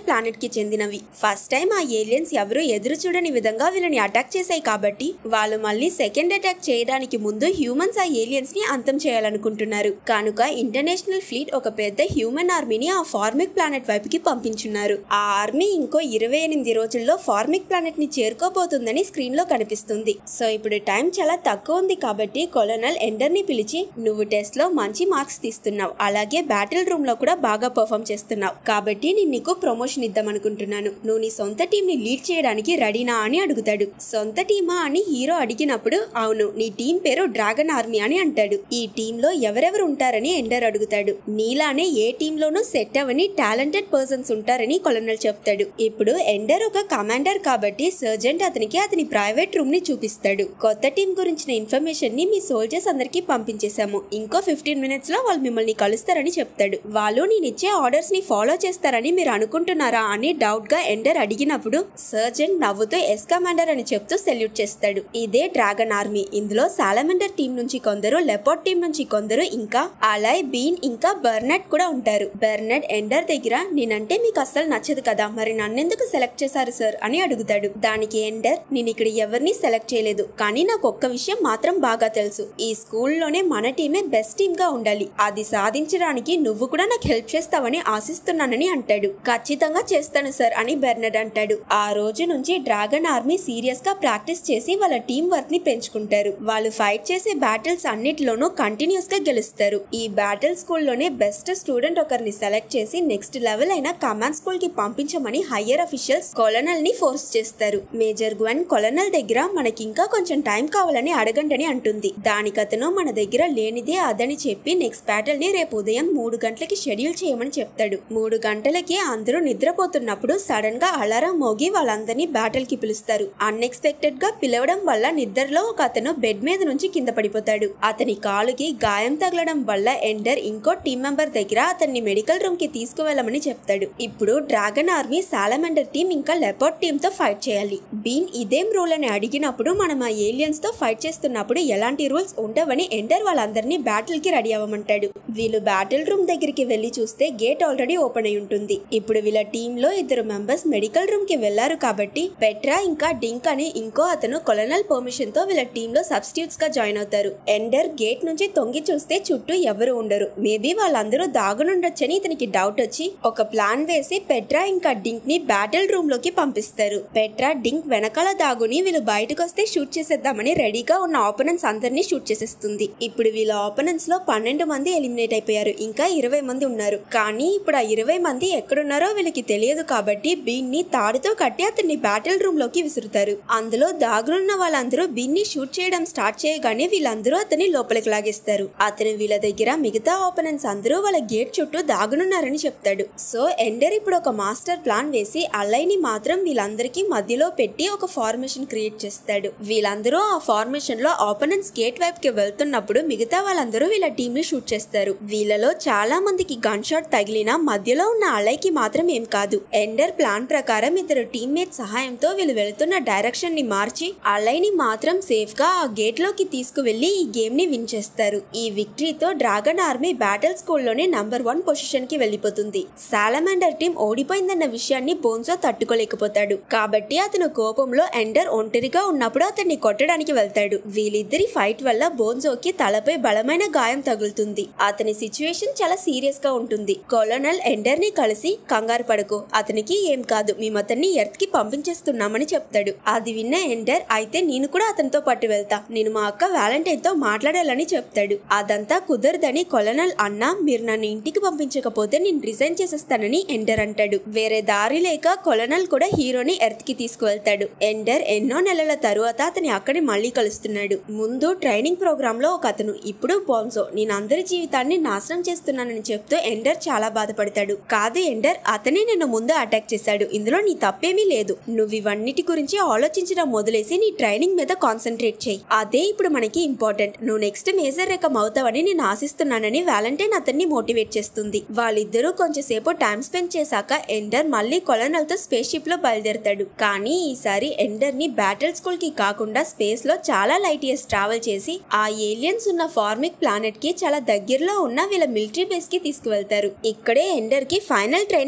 S1: ప్లానెట్ కి చెందినవి ఫస్ట్ టైం ఆ ఏలియన్స్ ఎవరు ఎదురు చూడని విధంగా వీళ్ళని అటాక్ చేశాయి కాబట్టి వాళ్ళు మళ్ళీ సెకండ్ అటాక్ చేయడానికి ముందు హ్యూమన్స్ ఆ ఏలియన్స్ ని అంతం చేయాలనుకుంటున్నారు కనుక ఇంటర్నేషనల్ ఫ్లీట్ ఒక పెద్ద హ్యూమన్ ఆర్మీని ఆ ఫార్మిక్ ప్లానెట్ వైపుకి పంపించున్నారు ఆ ఆర్మీ ఇంకో ఇరవై ఎనిమిది రోజుల్లో ఫార్మిక్ ప్లానెట్ ని చేరుకోబోతుందని స్క్రీన్ లో కనిపిస్తుంది సో ఇప్పుడు టైం చాలా తక్కువ ఉంది కాబట్టి కొలనల్ ఎండర్ ని పిలిచి నువ్వు టెస్ట్ లో మంచి మార్క్స్ తీస్తున్నావు అలాగే బ్యాటిల్ రూమ్ లో కూడా బాగా పర్ఫామ్ చేస్తున్నావు కాబట్టి నేను నీకు ప్రమోషన్ ఇద్దాం అనుకుంటున్నాను నువ్వు నీ సొంత టీం ని లీడ్ చేయడానికి రెడీనా అని అడుగుతాడు సొంత టీమా అని హీరో అడిగినప్పుడు అవును నీ టీం పేరు డ్రాగన్ ఆర్మీ అని అంటాడు ఈ టీమ్ లో ఎవరెవరు ఉంటారని ఎండర్ అడుగుతాడు నీలానే ఏ టీమ్ లోనూ సెట్ అవని టాలెంటెడ్ పర్సన్స్ ఉంటారని కొలనల్ చెప్తాడు ఇప్పుడు ఎండర్ ఒక కమాండర్ కాబట్టి సర్జెంట్ అతనికి అతని ప్రైవేట్ రూమ్ ని చూపిస్తాడు కొత్త టీం గురించిన ఇన్ఫర్మేషన్ ని మీ సోల్జర్స్ అందరికి పంపించేశాము ఇంకో ఫిఫ్టీన్ మినిట్స్ లో వాళ్ళు మిమ్మల్ని కలుస్తారని చెప్తాడు వాళ్ళు నేనిచ్చే ఆర్డర్స్ ని ఫాలో చేస్తారని మీరు అనుకుంటున్నారా అని డౌట్ గా ఎండర్ అడిగినప్పుడు సర్జెంట్ నవ్వుతూ ఎస్ కమాండర్ అని చెప్తూ సెల్యూట్ చేస్తాడు ఇదే డ్రాగన్ ఆర్మీ ఇందులో సాలమెండర్ టీం నుంచి కొందరు లెపోర్ట్ టీం నుంచి కొందరు ఇంకా అలాయ్ బీన్ ఇంకా బర్నెట్ కూడా ఉంటారు బెర్నెట్ ఎండర్ దగ్గర నేనంటే మీకు అస్సలు నచ్చదు కదా మరి నన్నెందుకు సెలెక్ట్ చేశారు సార్ అని అడుగుతాడు దానికి ఎండర్ నేను ఇక్కడ ఎవరిని సెలెక్ట్ చేయలేదు కానీ నాకు ఒక్క విషయం మాత్రం బాగా తెలుసు ఈ స్కూల్లోనే మన టీమే బెస్ట్ టీమ్ గా ఉండాలి అది సాధించడానికి నువ్వు కూడా నాకు హెల్ప్ చేస్తావని ఆశిస్తున్నానని అంటాడు ఖచ్చితంగా చేస్తాను సార్ అని బెర్నెడ్ అంటాడు ఆ రోజు నుంచి డ్రాగన్ ఆర్మీ సీరియస్ గా ప్రాక్టీస్ చేసి వాళ్ళ టీం వర్క్ ని పెంచుకుంటారు వాళ్ళు ఫైట్ చేసే బ్యాటిల్స్ అన్నిటిలోనూ కంటిన్యూస్ గా గెలుస్తారు ఈ బ్యాటిల్ స్కూల్లోనే బెస్ట్ స్టూడెంట్ ఒకరిని సెలెక్ట్ చేసి నెక్స్ట్ లెవెల్ అయిన కమాండ్ స్కూల్ కి పంపించమని హయ్యర్ అఫీషియల్స్ కొలనల్ ని ఫోర్స్ చేస్తారు మేజర్ గ్వెన్ కొలనల్ దగ్గర మనకి ఇంకా కొంచెం టైం కావాలని అడగండని అంటుంది దానికతను మన దగ్గర లేనిదే అదని చెప్పి నెక్స్ట్ బ్యాటిల్ ని రేపు ఉదయం మూడు గంటలకి షెడ్యూల్ చేయమని చెప్తాడు మూడు గంటలకి అందరూ నిద్రపోతున్నప్పుడు సడన్ గా అలారం మోగి వాళ్ళందరినీ బ్యాటిల్ కి పిలుస్తారు అన్ఎక్స్పెక్టెడ్ గా పిలవడం వల్ల నిద్రలో ఒక అతను బెడ్ మీద నుంచి కింద పడిపోతాడు అతని కాలుకి గాయం తగలడం వల్ల ఎండర్ ఇంకో టీం మెంబర్ దగ్గర అతన్ని మెడికల్ రూమ్ కి తీసుకువెళ్ళమని చెప్తాడు ఇప్పుడు డ్రాగన్ ఆర్మీ సాలమెండర్ టీం ఇంకా లెపర్డ్ టీం తో ఫైట్ చేయాలి బీన్ ఇదేం రూల్ అని అడిగినప్పుడు మనం ఆ ఏలియన్స్ తో ఫైట్ చేస్తున్నప్పుడు ఎలాంటి రూల్స్ ఉండవని ఎండర్ వాళ్ళందరినీ బ్యాటిల్ కి రెడీ అవ్వమంటాడు వీళ్ళు బ్యాటిల్ రూమ్ దగ్గరికి వెళ్లి చూస్తే గేట్ ఆల్రెడీ ఓపెన్ అయి ఉంటుంది ఇప్పుడు వీళ్ళ టీమ్ లో ఇద్దరు మెంబర్స్ మెడికల్ రూమ్ కి వెళ్లారు కాబట్టి పెట్రా ఇంకా డింక్ అని ఇంకో అతను కొలనల్ పర్మిషన్ తో వీళ్ళ టీమ్ లో సబ్స్టిట్యూట్స్ గా జాయిన్ అవుతారు ఎండర్ గేట్ నుంచి తొంగి చూస్తే చుట్టూ ఎవరు ఉండరు మేబీ వాళ్ళందరూ దాగునుండొచ్చని ఇతనికి డౌట్ వచ్చి ఒక ప్లాన్ వేసి పెట్రా ఇంకా డింక్ ని బ్యాటిల్ రూమ్ లోకి పంపిస్తారు పెట్రా డింక్ వెనకాల దాగుని వీళ్ళు బయటకు వస్తే షూట్ చేసేద్దామని రెడీగా ఉన్న ఆపోనెంట్స్ అందరినీ షూట్ చేసేస్తుంది ఇప్పుడు వీళ్ళ ఆపోనెంట్స్ లో పన్నెండు మంది ఎలిమినేట్ అయిపోయారు ఇంకా ఇరవై మంది ఉన్నారు కానీ ఇప్పుడు ఆ ఇరవై మంది ఎక్కడున్నారో వీళ్ళకి తెలియదు కాబట్టి బీన్ ని తాడుతో కట్టి అతన్ని బ్యాటిల్ రూమ్ లోకి విసురుతారు అందులో దాగునున్న వాళ్ళందరూ బీన్ ని షూట్ చేయడం స్టార్ట్ చేయగానే వీళ్ళందరూ అతన్ని లోపలికి లాగేస్తారు అతను వీళ్ళ దగ్గర మిగతా ఓపెనెంట్స్ అందరూ వాళ్ళ గేట్ చుట్టూ దాగునున్నారని చెప్తాడు సో ఎండర్ ఇప్పుడు ఒక మాస్టర్ ప్లాన్ వేసి అలైని మాత్రం వీళ్ళందరికీ మధ్యలో పెట్టి ఒక ఫార్మేషన్ క్రియేట్ చేస్తాడు వీళ్ళందరూ ఆ ఫార్మేషన్ లో ఆపోనెంట్స్ గేట్ వైపు కి వెళ్తున్నప్పుడు మిగతా వాళ్ళందరూ వీళ్ళ టీం ని షూట్ చేస్తారు వీళ్ళలో చాలా మందికి గన్ షాట్ తగిలినా మధ్యలో ఉన్న అలైకి మాత్రం ఏం కాదు ఎండర్ ప్లాన్ ప్రకారం ఇద్దరు టీమ్మేట్ సహాయంతో వీళ్ళు వెళ్తున్న డైరెక్షన్ ని మార్చి అలైని మాత్రం సేఫ్ గా ఆ గేట్ లోకి తీసుకువెళ్లి ఈ గేమ్ ని విన్ చేస్తారు ఈ విక్టరీతో డ్రాగన్ ఆర్మీ బ్యాటిల్ స్కూల్లోనే నంబర్ వన్ పొజిషన్ కి వెళ్ళిపోతుంది సాలమాండర్ టీం ఓడిపోయిందన్న విషయాన్ని బోన్సో తట్టుకోలేకపోతాడు కాబట్టి అతను కోపంలో ఎండర్ ఒంటరిగా ఉన్నప్పుడు అతన్ని కొట్టడానికి వెళ్తాడు వీళ్ళిద్దరి ఫైట్ వల్ల బోన్జోకి తలపై బలమైన గాయం తగులుతుంది అతని సిచ్యువేషన్ చాలా సీరియస్ గా ఉంటుంది కొలోనల్ ఎండర్ ని కలిసి కంగారు పడకు అతనికి ఏం కాదు మేము అతన్ని ఎర్త్ కి పంపించేస్తున్నామని చెప్తాడు అది విన్న ఎండర్ అయితే నేను కూడా అతనితో పాటు వెళ్తా నేను మా అక్క వ్యాలంటైన్ తో మాట్లాడాలని చెప్తాడు అదంతా కుదరదని కొలనల్ అన్నా మీరు నన్ను ఇంటికి పంపించకపోతే నేను రిజైన్ చేసేస్తానని ఎండర్ అంటాడు వేరే దారి లేక కొలనల్ కూడా హీరోని ఎర్త్ కి తీసుకువెళ్తాడు ఎండర్ ఎన్నో నెలల తరువాత అతని అక్కడి మళ్ళీ కలుస్తున్నాడు ముందు ట్రైనింగ్ ప్రోగ్రామ్ లో ఒక అతను ఇప్పుడు బోన్సో నేను అందరి జీవితాన్ని నాశనం చేస్తున్నానని చెప్తూ ఎండర్ చాలా బాధపడతాడు కాదు ఎండర్ అతనే నిన్ను ముందు అటాక్ చేశాడు ఇందులో నీ తప్పేమీ లేదు నువ్వు ఇవన్నిటి గురించి ఆలోచించడం మొదలేసి నీ ట్రైనింగ్ మీద కాన్సన్ట్రేట్ చేయి అదే ఇప్పుడు మనకి ఇంపార్టెంట్ నువ్వు నెక్స్ట్ మేజర్ రేఖం అవుతావని నేను ఆశిస్తున్నానని వ్యాలంటైన్ అతన్ని మోటివేట్ చేస్తుంది వాళ్ళిద్దరూ కొంచెంసేపు టైం స్పెండ్ చేశాక ఎండర్ మళ్ళీ కొలనల్ తో స్పేస్ షిప్ లో బయలుదేరతాడు కానీ ఈసారి ఎండర్ ని బ్యాటిల్ స్కూల్ కి కాకుండా స్పేస్ లో చాలా లైట్ ఇయర్స్ ట్రావెల్ చేసి ఆ ఏలియన్స్ ఉన్న ఫార్మిక్ ప్లానెట్ కి చాలా దగ్గరలో ఉన్న వీళ్ళ మిలిటరీ బేస్ కి తీసుకువెళ్తారు ఇక్కడే ఎండర్ కి ఫైనల్ ట్రైనింగ్ ఇస్తారు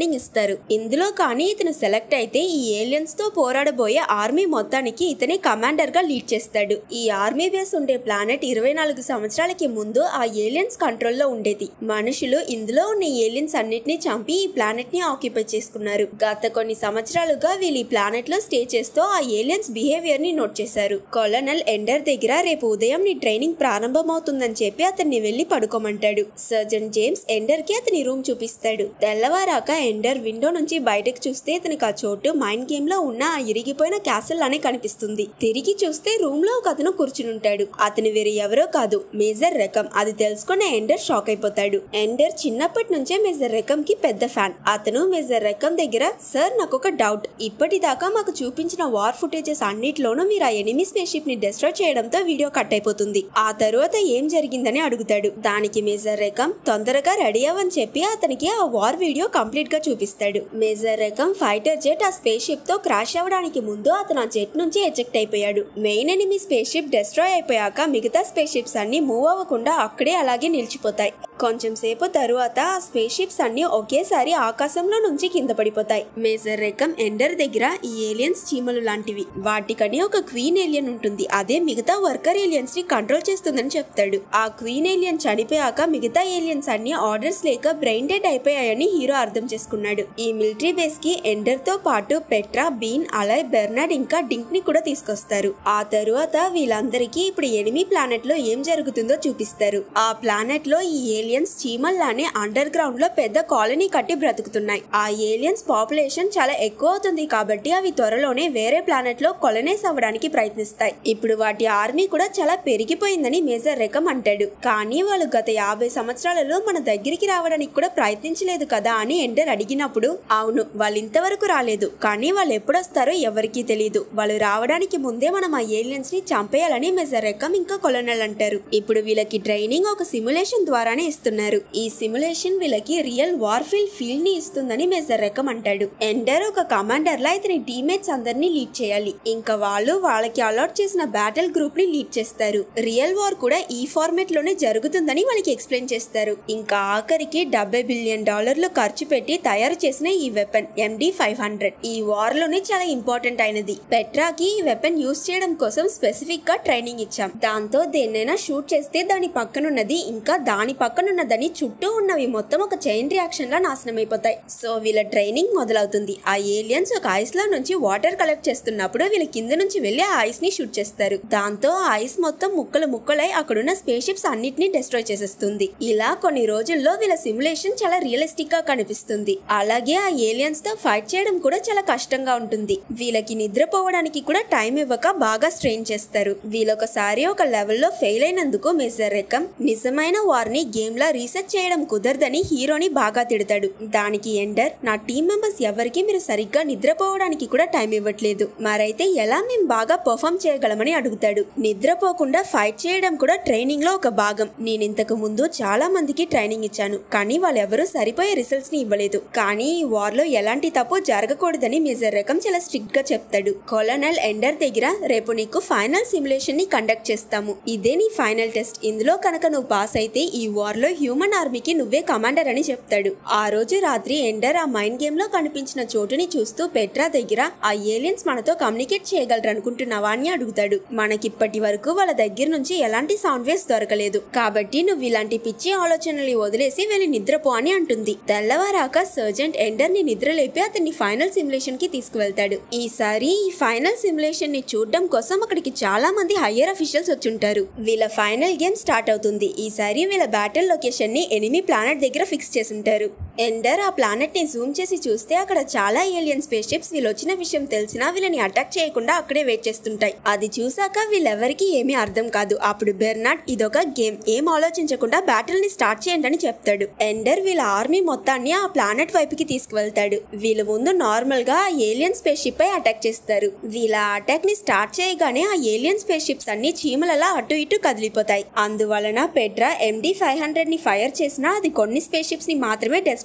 S1: చేస్తారు ఇందులో కానీ ఇతను సెలెక్ట్ అయితే ఈ ఏలియన్స్ తో పోరాడబోయే ఆర్మీ మొత్తానికి ఇతనే కమాండర్ గా లీడ్ చేస్తాడు ఈ ఆర్మీ బేస్ ఉండే ప్లానెట్ ఇరవై నాలుగు సంవత్సరాలకి ముందు ఆ ఏలియన్స్ కంట్రోల్లో ఉండేది మనుషులు ఇందులో ఉన్న ఏలియన్స్ అన్నిటినీ చంపి ఈ ప్లానెట్ ని ఆక్యుపై చేసుకున్నారు గత కొన్ని సంవత్సరాలుగా వీళ్ళు ఈ ప్లానెట్ లో స్టే చేస్తూ ఆ ఏలియన్స్ బిహేవియర్ ని నోట్ చేశారు కొలనల్ ఎండర్ దగ్గర రేపు ఉదయం నీ ట్రైనింగ్ ప్రారంభమవుతుందని చెప్పి అతన్ని వెళ్లి పడుకోమంటాడు సర్జన్ జేమ్స్ ఎండర్ కి అతని రూమ్ చూపిస్తాడు తెల్లవారాక ఎండర్ విండో నుంచి బయటకు చూస్తే అతనికి ఆ చోటు మైండ్ గేమ్ లో ఉన్న ఆ ఇరిగిపోయిన క్యాసల్ లానే కనిపిస్తుంది తిరిగి చూస్తే రూమ్ లో ఒక అతను కూర్చునుంటాడు అతను వేరే ఎవరో కాదు మేజర్ రకం అది తెలుసుకున్న ఎండర్ షాక్ అయిపోతాడు ఎండర్ చిన్నప్పటి నుంచే మేజర్ రకం కి పెద్ద ఫ్యాన్ అతను మేజర్ రకం దగ్గర సార్ నాకు ఒక డౌట్ ఇప్పటిదాకా మాకు చూపించిన వార్ ఫుటేజెస్ అన్నిట్లోనూ మీరు ఆ ఎనిమి స్పేస్ షిప్ ని డిస్ట్రాయ్ చేయడంతో వీడియో కట్ అయిపోతుంది ఆ తరువాత ఏం జరిగిందని అడుగుతాడు దానికి మేజర్ రకం తొందరగా రెడీ అవ్వని చెప్పి అతనికి ఆ వార్ వీడియో కంప్లీట్ గా చూపిస్తాడు మేజర్ రకం ఫైటర్ జెట్ ఆ స్పేస్ షిప్ తో క్రాష్ అవ్వడానికి ముందు అతను ఆ జెట్ నుంచి ఎజెక్ట్ అయిపోయాడు main enemy space ship destroy అయిపోయాక మిగతా స్పేస్ షిప్స్ అన్ని మూవ్ అవ్వకుండా అక్కడే అలాగే నిలిచిపోతాయి కొంచెం సేపు తరువాత ఆ స్పేస్ షిప్స్ అన్ని ఒకేసారి ఆకాశంలో నుంచి కింద పడిపోతాయి మేజర్ రకం ఎండర్ దగ్గర ఈ ఏలియన్స్ చీమలు లాంటివి వాటికని ఒక క్వీన్ ఏలియన్ ఉంటుంది అదే మిగతా వర్కర్ ఏలియన్స్ ని కంట్రోల్ చేస్తుందని చెప్తాడు ఆ క్వీన్ ఏలియన్ చనిపోయాక మిగతా ఏలియన్స్ అన్ని ఆర్డర్స్ లేక బ్రెయిన్ డెడ్ అయిపోయాయని హీరో అర్థం చేసుకున్నాడు ఈ మిలిటరీ బేస్ కి ఎండర్ తో పాటు పెట్రా బీన్ అలాయ్ బెర్నాడ్ ఇంకా డింక్ ని కూడా తీసుకొస్తారు ఆ తరువాత వీళ్ళందరికీ ఇప్పుడు ఎనిమి ప్లానెట్ లో ఏం జరుగుతుందో చూపిస్తారు ఆ ప్లానెట్ లో ఈ ఏలియన్స్ చీమల్లానే అండర్ గ్రౌండ్ లో పెద్ద కాలనీ కట్టి బ్రతుకుతున్నాయి ఆ ఏలియన్స్ పాపులేషన్ చాలా ఎక్కువ అవుతుంది కాబట్టి అవి త్వరలోనే వేరే ప్లానెట్ లో కొలనైజ్ అవ్వడానికి ప్రయత్నిస్తాయి ఇప్పుడు వాటి ఆర్మీ కూడా చాలా పెరిగిపోయిందని మేజర్ రెకం అంటాడు కానీ వాళ్ళు గత యాభై సంవత్సరాలలో మన దగ్గరికి రావడానికి కూడా ప్రయత్నించలేదు కదా అని ఎండర్ అడిగినప్పుడు అవును వాళ్ళు ఇంతవరకు రాలేదు కానీ వాళ్ళు ఎప్పుడొస్తారో ఎవరికీ తెలియదు వాళ్ళు రావడానికి ముందే మనం ఆ ఏలియన్స్ ని చంపేయాలని మెజర్ రెక్కం ఇంకా కొలనల్ అంటారు ఇప్పుడు వీళ్ళకి ట్రైనింగ్ ఒక సిమ్యులేషన్ ద్వారానే ఇస్తున్నారు ఈ సిమ్యులేషన్ వీళ్ళకి రియల్ వార్ఫీల్డ్ ఫీల్డ్ ని ఇస్తుందని మెజర్ రెక్కం అంటాడు ఎండర్ ఒక కమాండర్ లా ఇతని టీమేట్స్ అందరినీ లీడ్ చేయాలి ఇంకా వాళ్ళు వాళ్ళకి అలాట్ చేసిన బ్యాటిల్ గ్రూప్ ని లీడ్ చేస్తారు రియల్ వార్ కూడా ఈ ఫార్మేట్ లోనే జరుగుతుందని వాళ్ళకి ఎక్స్ప్లెయిన్ చేస్తారు ఇంకా ఆఖరికి డెబ్బై బిలియన్ డాలర్లు ఖర్చు పెట్టి తయారు చేసిన ఈ వెపన్ ఎండి ఫైవ్ హండ్రెడ్ ఈ వార్ లోనే చాలా ఇంపార్టెంట్ అయినది పెట్రాకి ఈ వెపన్ యూస్ చేయడం కోసం స్పెసిఫిక్ గా ట్రైనింగ్ ఇచ్చాం దాంతో దేన్నైనా షూట్ చేస్తే దాని పక్కనున్నది ఇంకా దాని పక్కనున్నదని చుట్టూ ఉన్నవి మొత్తం ఒక చైన్ రియాక్షన్ లా నాశనం అయిపోతాయి సో వీళ్ళ ట్రైనింగ్ మొదలవుతుంది ఆ ఏలియన్స్ ఒక ఐస్ లో నుంచి వాటర్ కలెక్ట్ చేస్తున్నప్పుడు వీళ్ళ కింద నుంచి వెళ్లి ఆ ఐస్ ని షూట్ చేస్తారు దాంతో ఆ ఐస్ మొత్తం ముక్కలు ముక్కలై అక్కడున్న స్పేస్ షిప్స్ అన్నిటిని డిస్ట్రాయ్ చేసేస్తుంది ఇలా కొన్ని రోజుల్లో వీళ్ళ సిమ్యులేషన్ చాలా రియలిస్టిక్ గా కనిపిస్తుంది అలాగే ఆ ఏలియన్స్ తో ఫైట్ చేయడం కూడా చాలా కష్టంగా ఉంటుంది వీళ్ళకి నిద్రపోవడానికి కూడా టైం ఇవ్వక బాగా స్ట్రెయిన్ చేస్తారు వీళ్ళొకసారి ఒక లెవెల్లో ఫెయిల్ అయినందుకు మేజర్ రెక్కం నిజమైన వారిని గేమ్ లా రీసెర్చ్ చేయడం కుదరదని హీరోని బాగా తిడతాడు దానికి ఎండర్ నా టీం మెంబర్స్ ఎవరికి మీరు సరిగ్గా నిద్రపోవడానికి కూడా టైం ఇవ్వట్లేదు మరైతే ఎలా మేము బాగా పర్ఫామ్ చేయగలమని అడుగుతాడు నిద్రపోకుండా ఫైట్ చేయడం కూడా ట్రైనింగ్ లో ఒక భాగం నేను ఇంతకు ముందు చాలా మందికి ట్రైనింగ్ ఇచ్చాను కానీ వాళ్ళెవరూ సరిపోయే రిజల్ట్స్ ని ఇవ్వలేదు కానీ ఈ వార్ లో ఎలాంటి తప్పు జరగకూడదని మేజర్ రకం చాలా స్ట్రిక్ట్ గా చెప్తాడు కొలనల్ ఎండర్ దగ్గర రేపు నీకు ఫైనల్ సిమ్యులేషన్ ని కండక్ట్ చేస్తాము ఇదే నీ ఫైనల్ టెస్ట్ ఇందులో కనుక నువ్వు పాస్ అయితే ఈ వార్ లో హ్యూమన్ ఆర్మీకి నువ్వే కమాండర్ అని చెప్తాడు ఆ రోజు రాత్రి ఎండర్ ఆ మైండ్ గేమ్ లో కనిపించిన చోటుని చూస్తూ పెట్రా దగ్గర ఆ ఏలియన్స్ మనతో కమ్యూనికేట్ చేయగలరు అనుకుంటున్నావా అని అడుగుతాడు మనకిప్పటి వరకు వాళ్ళ దగ్గర నుంచి ఎలాంటి సౌండ్ వేవ్స్ దొరకలేదు కాబట్టి నువ్వు ఇలాంటి పిచ్చి ఆలోచనలు వదిలేసి వెళ్ళి నిద్రపో అని అంటుంది తెల్లవారాక సర్జెంట్ ఎండర్ ని నిద్రలేపి అతన్ని ఫైనల్ సిమ్యులేషన్ కి తీసుకువెళ్తాడు ఈసారి ఈ ఫైనల్ సిమ్యులేషన్ ని చూడడం కోసం అక్కడికి చాలా మంది హయ్యర్ అఫీషియల్స్ వచ్చుంటారు వీళ్ళ ఫైనల్ గేమ్ స్టార్ట్ అవుతుంది ఈసారి వీళ్ళ బ్యాటిల్ లొకేషన్ ని ఎనిమి ప్లానెట్ దగ్గర ఫిక్స్ చేసుంటారు ఎండర్ ఆ ప్లానెట్ ని జూమ్ చేసి చూస్తే అక్కడ చాలా ఏలియన్ స్పేస్ షిప్స్ వీళ్ళు వచ్చిన విషయం తెలిసినా వీళ్ళని అటాక్ చేయకుండా అక్కడే వెయిట్ చేస్తుంటాయి అది చూసాక వీళ్ళెవరికి ఏమీ అర్థం కాదు అప్పుడు బెర్నాడ్ ఇదొక గేమ్ ఏం ఆలోచించకుండా బ్యాటిల్ ని స్టార్ట్ చేయండి అని చెప్తాడు ఎండర్ వీళ్ళ ఆర్మీ మొత్తాన్ని ఆ ప్లానెట్ వైపుకి తీసుకువెళ్తాడు వీళ్ళ ముందు నార్మల్ గా ఆ ఏలియన్ స్పేస్ షిప్ పై అటాక్ చేస్తారు వీళ్ళ అటాక్ ని స్టార్ట్ చేయగానే ఆ ఏలియన్ స్పేస్ షిప్స్ అన్ని చీమలలా అటు ఇటు కదిలిపోతాయి అందువలన పెట్రా ఎండి ఫైవ్ హండ్రెడ్ ని ఫైర్ చేసినా అది కొన్ని స్పేస్ షిప్స్ ని మాత్రమే డెస్ట్రాయ్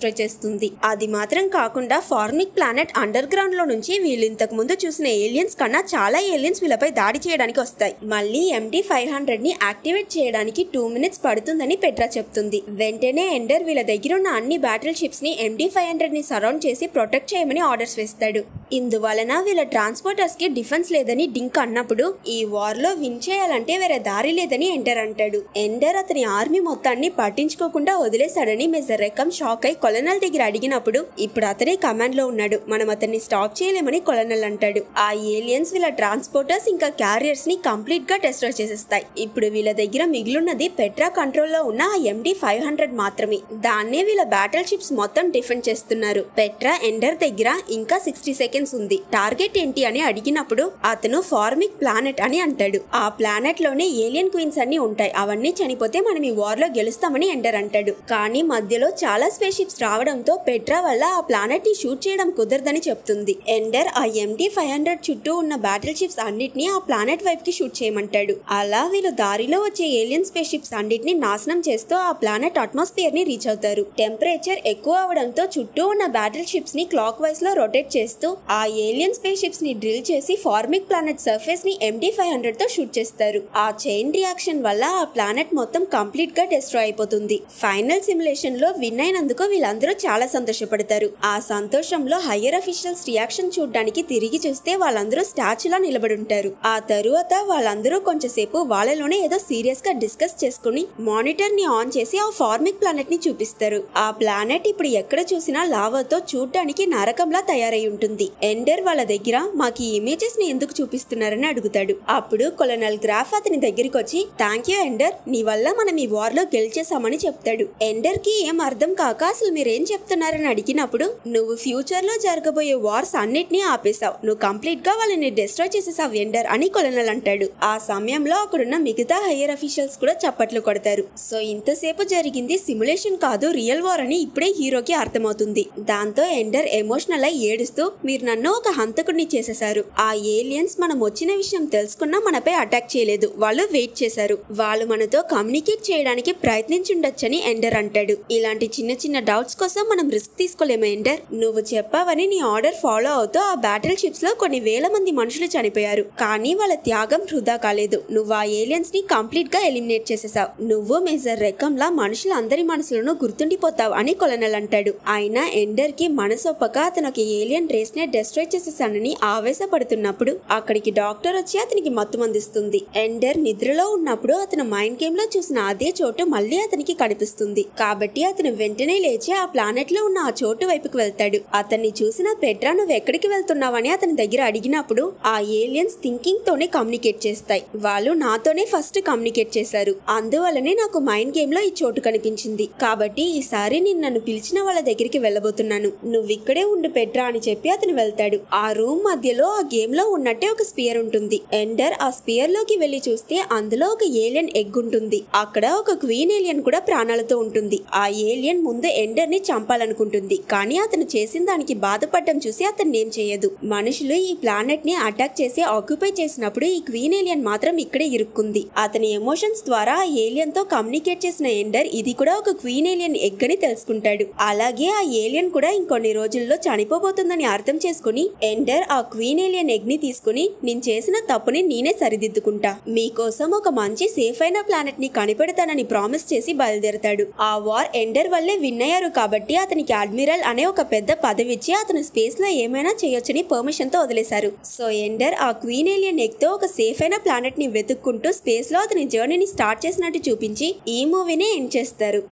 S1: డెస్ట్రాయ్ చేస్తుంది అది మాత్రం కాకుండా ఫార్మిక్ ప్లానెట్ అండర్ గ్రౌండ్ లో నుంచి వీళ్ళు ఇంతకు ముందు చూసిన ఏలియన్స్ కన్నా చాలా ఏలియన్స్ వీళ్ళపై దాడి చేయడానికి వస్తాయి మళ్ళీ ఎంటీ ఫైవ్ హండ్రెడ్ ని యాక్టివేట్ చేయడానికి టూ మినిట్స్ పడుతుందని పెట్రా చెప్తుంది వెంటనే ఎండర్ వీళ్ళ దగ్గర ఉన్న అన్ని బ్యాటిల్ షిప్స్ ని ఎంటీ ఫైవ్ హండ్రెడ్ ని సరౌండ్ చేసి ప్రొటెక్ట్ చేయమని ఆర్డర్స్ వేస్తాడు ఇందువలన వీళ్ళ ట్రాన్స్పోర్టర్స్ కి డిఫెన్స్ లేదని డింక్ అన్నప్పుడు ఈ వార్ లో విన్ చేయాలంటే వేరే దారి లేదని ఎండర్ అంటాడు ఎండర్ అతని ఆర్మీ మొత్తాన్ని పట్టించుకోకుండా వదిలేశాడని మెజర్ రెక్కం షాక్ అయి కొలనల్ దగ్గర అడిగినప్పుడు ఇప్పుడు అతనే కమాండ్ లో ఉన్నాడు మనం అతన్ని స్టాప్ చేయలేమని కొలనల్ అంటాడు ఆ ఏలియన్స్ వీళ్ళ ట్రాన్స్పోర్టర్స్ ఇంకా క్యారియర్స్ ని కంప్లీట్ గా డెస్ట్రాయ్ చేసేస్తాయి ఇప్పుడు వీళ్ళ దగ్గర మిగిలిన్నది పెట్రా కంట్రోల్ లో ఉన్న ఆ ఎండి ఫైవ్ హండ్రెడ్ మాత్రమే దాన్నే వీళ్ళ బ్యాటిల్ షిప్స్ మొత్తం డిఫెండ్ చేస్తున్నారు పెట్రా ఎండర్ దగ్గర ఇంకా సిక్స్టీ సెకండ్స్ ఉంది టార్గెట్ ఏంటి అని అడిగినప్పుడు అతను ఫార్మిక్ ప్లానెట్ అని అంటాడు ఆ ప్లానెట్ లోనే ఏలియన్ క్వీన్స్ అన్ని ఉంటాయి అవన్నీ చనిపోతే మనం ఈ వార్ లో గెలుస్తామని ఎండర్ అంటాడు కానీ మధ్యలో చాలా స్పేస్ షిప్స్ రావడంతో పెట్రా వల్ల ఆ ప్లానెట్ ని షూట్ చేయడం కుదరదని చెప్తుంది ఎండర్ ఆ ఎండి ఫైవ్ హండ్రెడ్ చుట్టూ ఉన్న బ్యాటిల్ షిప్స్ అన్నిటిని ఆ ప్లానెట్ వైపు కి షూట్ చేయమంటాడు అలా వీళ్ళు దారిలో వచ్చే ఏలియన్ స్పేస్ షిప్స్ అన్నిటిని నాశనం చేస్తూ ఆ ప్లానెట్ అట్మాస్ఫియర్ ని రీచ్ అవుతారు టెంపరేచర్ ఎక్కువ అవడంతో చుట్టూ ఉన్న బ్యాటిల్ షిప్స్ ని క్లాక్ వైస్ లో రొటేట్ చేస్తూ ఆ ఏలియన్ స్పేస్ షిప్స్ ని డ్రిల్ చేసి ఫార్మిక్ ప్లానెట్ సర్ఫేస్ ని ఎండి ఫైవ్ హండ్రెడ్ తో షూట్ చేస్తారు ఆ చైన్ రియాక్షన్ వల్ల ఆ ప్లానెట్ మొత్తం కంప్లీట్ గా డిస్ట్రాయ్ అయిపోతుంది ఫైనల్ సిమ్యులేషన్ లో విన్ అయినందుకు వీళ్ళందరూ చాలా సంతోషపడతారు ఆ సంతోషంలో హయ్యర్ అఫీషియల్స్ రియాక్షన్ చూడడానికి తిరిగి చూస్తే వాళ్ళందరూ స్టాచ్యూలా నిలబడి ఉంటారు ఆ తరువాత వాళ్ళందరూ కొంచెంసేపు వాళ్ళలోనే ఏదో సీరియస్ గా డిస్కస్ చేసుకుని మానిటర్ ని ఆన్ చేసి ఆ ఫార్మిక్ ప్లానెట్ ని చూపిస్తారు ఆ ప్లానెట్ ఇప్పుడు ఎక్కడ చూసినా లావాతో చూడడానికి నరకంలా తయారై ఉంటుంది ఎండర్ వాళ్ళ దగ్గర మాకు ఈ ఇమేజెస్ ని ఎందుకు చూపిస్తున్నారని అడుగుతాడు అప్పుడు కొలనల్ గ్రాఫ్ అతని దగ్గరికి వచ్చి థ్యాంక్ యూ ఎండర్ నీ వల్ల మనం ఈ వార్ లో గెలిచేసామని చెప్తాడు ఎండర్ కి ఏం అర్థం కాక అసలు మీరేం చెప్తున్నారని అడిగినప్పుడు నువ్వు ఫ్యూచర్ లో జరగబోయే వార్స్ అన్నిటినీ ఆపేశావు నువ్వు కంప్లీట్ గా వాళ్ళని డిస్ట్రాయ్ చేసేసావు ఎండర్ అని కొలనల్ అంటాడు ఆ సమయంలో అక్కడున్న మిగతా హయ్యర్ అఫీషియల్స్ కూడా చప్పట్లు కొడతారు సో ఇంతసేపు జరిగింది సిమ్యులేషన్ కాదు రియల్ వార్ అని ఇప్పుడే హీరోకి అర్థమవుతుంది దాంతో ఎండర్ ఎమోషనల్ అయి ఏడుస్తూ మీరు నన్ను ఒక హంతకుడిని చేసేశారు ఆ ఏలియన్స్ మనం వచ్చిన విషయం తెలుసుకున్నా మనపై అటాక్ చేయలేదు వాళ్ళు వెయిట్ చేశారు వాళ్ళు మనతో కమ్యూనికేట్ చేయడానికి ప్రయత్నించుండొచ్చని ఎండర్ అంటాడు ఇలాంటి చిన్న చిన్న డౌట్స్ కోసం మనం రిస్క్ తీసుకోలేము ఎండర్ నువ్వు చెప్పావని నీ ఆర్డర్ ఫాలో అవుతూ ఆ బ్యాటిల్ షిప్స్ లో కొన్ని వేల మంది మనుషులు చనిపోయారు కానీ వాళ్ళ త్యాగం వృధా కాలేదు నువ్వు ఆ ఏలియన్స్ ని కంప్లీట్ గా ఎలిమినేట్ చేసేసావు నువ్వు మేజర్ రెక్కంలా మనుషులు అందరి మనసులను గుర్తుండిపోతావు అని కొలనల్ అంటాడు అయినా ఎండర్ కి మనసొప్పక అతను ఒక ఏలియన్ రేస్ నే డెస్ట్రాయ్ చేసేసానని ఆవేశపడుతున్నప్పుడు అక్కడికి డాక్టర్ వచ్చి అతనికి మత్తు మందిస్తుంది ఎండర్ నిద్రలో ఉన్నప్పుడు అతను మైండ్ గేమ్ లో చూసిన అదే చోటు మళ్ళీ అతనికి కనిపిస్తుంది కాబట్టి అతను వెంటనే లేచి ఆ ప్లానెట్ లో ఉన్న ఆ చోటు వైపుకు వెళ్తాడు అతన్ని చూసిన పెట్రా నువ్వు ఎక్కడికి వెళ్తున్నావని అతని దగ్గర అడిగినప్పుడు ఆ ఏలియన్స్ థింకింగ్ తోనే కమ్యూనికేట్ చేస్తాయి వాళ్ళు నాతోనే ఫస్ట్ కమ్యూనికేట్ చేశారు అందువల్లనే నాకు మైండ్ గేమ్ లో ఈ చోటు కనిపించింది కాబట్టి ఈసారి నేను నన్ను పిలిచిన వాళ్ళ దగ్గరికి వెళ్ళబోతున్నాను నువ్వు ఇక్కడే ఉండు పెట్రా అని చెప్పి అతను వెళ్తాడు ఆ రూమ్ మధ్యలో ఆ గేమ్ లో ఉన్నట్టే ఒక స్పియర్ ఉంటుంది ఎండర్ ఆ స్పియర్ లోకి వెళ్లి చూస్తే అందులో ఒక ఏలియన్ ఎగ్ ఉంటుంది అక్కడ ఒక క్వీన్ ఏలియన్ కూడా ప్రాణాలతో ఉంటుంది ఆ ఏలియన్ ముందు ఎండర్ ని చంపాలనుకుంటుంది కానీ అతను చేసిన దానికి బాధపడడం చూసి అతన్ని ఏం చేయదు మనుషులు ఈ ప్లానెట్ ని అటాక్ చేసి ఆక్యుపై చేసినప్పుడు ఈ క్వీన్ ఏలియన్ మాత్రం ఇక్కడే ఇరుక్కుంది అతని ఎమోషన్స్ ద్వారా ఆ ఏలియన్ తో కమ్యూనికేట్ చేసిన ఎండర్ ఇది కూడా ఒక క్వీన్ ఏలియన్ ఎగ్ అని తెలుసుకుంటాడు అలాగే ఆ ఏలియన్ కూడా ఇంకొన్ని రోజుల్లో చనిపోబోతుందని అర్థం చేసుకుని ఎండర్ ఆ క్వీన్ ఏలియన్ ఎగ్ ని తీసుకుని నేను చేసిన తప్పుని నేనే సరిదిద్దుకుంటా మీకోసం ఒక మంచి సేఫ్ అయిన ప్లానెట్ ని కనిపెడతానని ప్రామిస్ చేసి బయలుదేరతాడు ఆ వార్ ఎండర్ వల్లే విన్ అయ్యారు కాబట్టి అతనికి అడ్మిరల్ అనే ఒక పెద్ద పదవి ఇచ్చి అతను స్పేస్ లో ఏమైనా చేయొచ్చని పర్మిషన్ తో వదిలేశారు సో ఎండర్ ఆ క్వీన్ ఏలియన్ ఎగ్ తో ఒక సేఫ్ అయిన ప్లానెట్ ని వెతుక్కుంటూ స్పేస్ లో అతని జర్నీని స్టార్ట్ చేసినట్టు చూపించి ఈ మూవీని ఎండ్ చేస్తారు